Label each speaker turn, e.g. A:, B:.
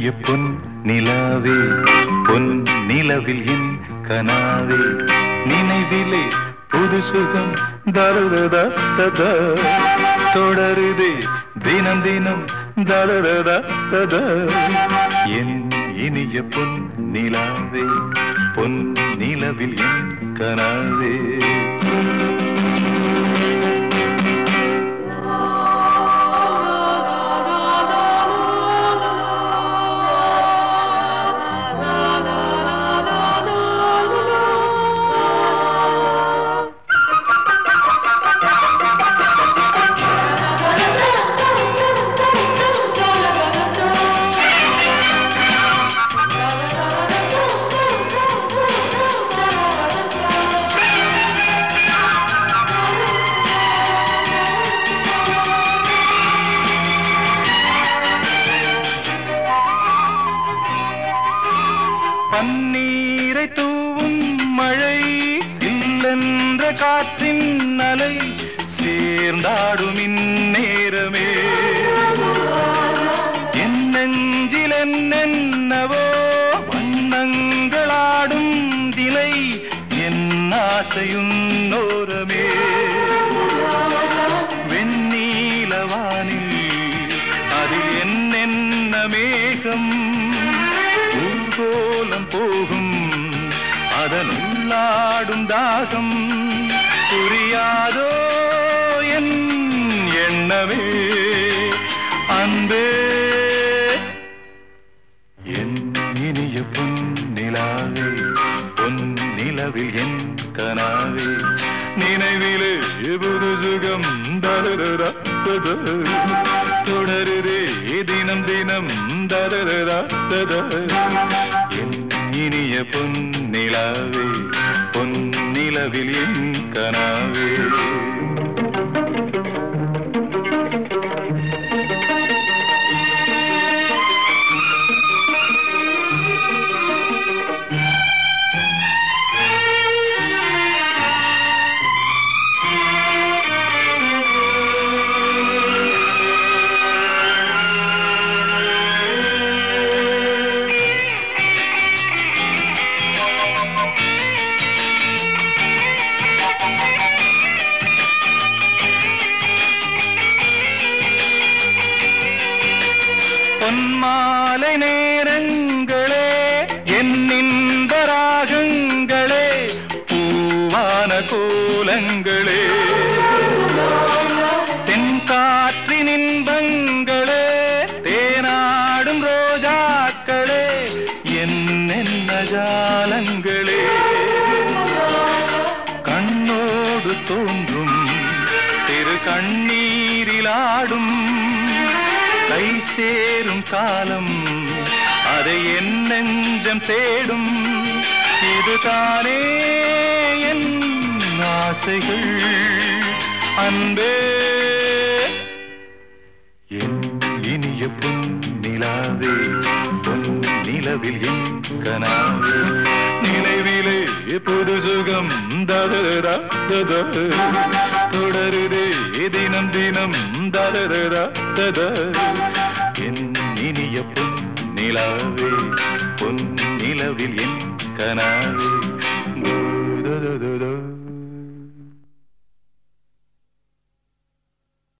A: பொன் நிலாவே பொன் நிலவில் என் கனாவே நினைவிலே புது சுகம் தருததா ததா தொடருதே தினம் தினம் தருததா ததா என் இனிய பொன் நிலாவே பொன் நிலவில் என் கனாவே பன்னீரை தூவும் மழை சில்லென்ற காற்றின் அலை சேர்ந்தாடும் இந்நேரமே என் நெஞ்சில் என்னென்னவோ வண்ணங்களாடும் திலை என் ஆசையுன்னோரமே வெண்ணீலவானில் அதில் என்னென்ன மேகம் ஊர்கோலம் போகும் அதன் உள்ளாடும் தாகம் புரியாதோ என் எண்ணமே அன்பே என் இனிய பொன் நிலாவே பொன் நிலவில் என் கனாவே நினைவிலே புது சுகம் தருதரா தத. தொடருதே தினம் தினம் தருதரா தத. என் இனிய பொன் நிலாவே பொன் நிலவில் என் கனாவே பொன்மாலை நேரங்களே என் இன்ப ராகங்களே பூவான கோலங்களே தென்காற்றின் இன்பங்களே தேனாடும் ரோஜாக்களே என்னென்ன ஜாலங்களே கண்ணோடு தோன்றும் சிறு கண்ணீரிலாடும் கை சேரும் காலம் அதை என் நெஞ்சம் தேடும் இதுதானே என் ஆசைகள் அன்பே என் இனிய பொன் நிலாவே பொன் நிலவில் என் கனாவே நினைவிலே புது சுகம் ததரா தத தொடருதே தினம் தினம் ததரா தத என் இனிய பொன் நிலாவே பொன் நிலவில் என் கனாவே